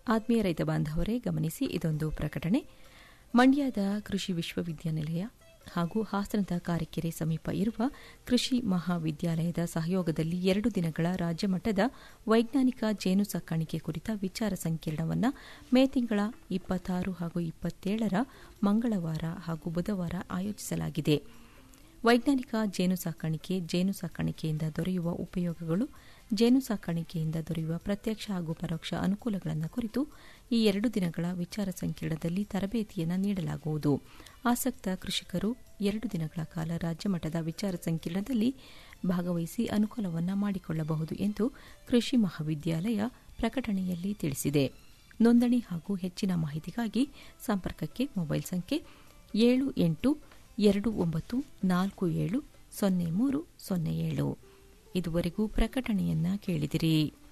ಆತ್ಮೀಯ ರೈತ ಬಾಂಧವರೇ ಗಮನಿಸಿ ಇದೊಂದು ಪ್ರಕಟಣೆ ಮಂಡ್ಯದ ಕೃಷಿ ವಿಶ್ವವಿದ್ಯಾನಿಲಯ ಹಾಗೂ ಹಾಸನದ ಕಾರಿಕೆರೆ ಸಮೀಪ ಇರುವ ಕೃಷಿ ಮಹಾವಿದ್ಯಾಲಯದ ಸಹಯೋಗದಲ್ಲಿ ಎರಡು ದಿನಗಳ ರಾಜ್ಯಮಟ್ಟದ ವೈಜ್ಞಾನಿಕ ಜೇನು ಸಾಕಾಣಿಕೆ ಕುರಿತ ವಿಚಾರ ಸಂಕಿರಣವನ್ನು ಮೇ ತಿಂಗಳ ಇಪ್ಪತ್ತಾರು ಹಾಗೂ ಇಪ್ಪತ್ತೇಳರ ಮಂಗಳವಾರ ಹಾಗೂ ಬುಧವಾರ ಆಯೋಜಿಸಲಾಗಿದೆ ವೈಜ್ಞಾನಿಕ ಜೇನು ಸಾಕಾಣಿಕೆ ಜೇನು ಸಾಕಾಣಿಕೆಯಿಂದ ದೊರೆಯುವ ಉಪಯೋಗಗಳು ಜೇನು ಸಾಕಾಣಿಕೆಯಿಂದ ದೊರೆಯುವ ಪ್ರತ್ಯಕ್ಷ ಹಾಗೂ ಪರೋಕ್ಷ ಅನುಕೂಲಗಳನ್ನು ಕುರಿತು ಈ ಎರಡು ದಿನಗಳ ವಿಚಾರ ಸಂಕಿರಣದಲ್ಲಿ ತರಬೇತಿಯನ್ನು ನೀಡಲಾಗುವುದು ಆಸಕ್ತ ಕೃಷಿಕರು ಎರಡು ದಿನಗಳ ಕಾಲ ರಾಜ್ಯಮಟ್ಟದ ವಿಚಾರ ಸಂಕಿರಣದಲ್ಲಿ ಭಾಗವಹಿಸಿ ಅನುಕೂಲವನ್ನು ಮಾಡಿಕೊಳ್ಳಬಹುದು ಎಂದು ಕೃಷಿ ಮಹಾವಿದ್ಯಾಲಯ ಪ್ರಕಟಣೆಯಲ್ಲಿ ತಿಳಿಸಿದೆ ನೋಂದಣಿ ಹಾಗೂ ಹೆಚ್ಚಿನ ಮಾಹಿತಿಗಾಗಿ ಸಂಪರ್ಕಕ್ಕೆ ಮೊಬೈಲ್ ಸಂಖ್ಯೆ ಏಳು ಎಂಟು ಎರಡು ಒಂಬತ್ತು ನಾಲ್ಕು ಏಳು ಸೊನ್ನೆ ಮೂರು ಸೊನ್ನೆ ಏಳು ಇದುವರೆಗೂ ಪ್ರಕಟಣೆಯನ್ನ ಕೇಳಿದಿರಿ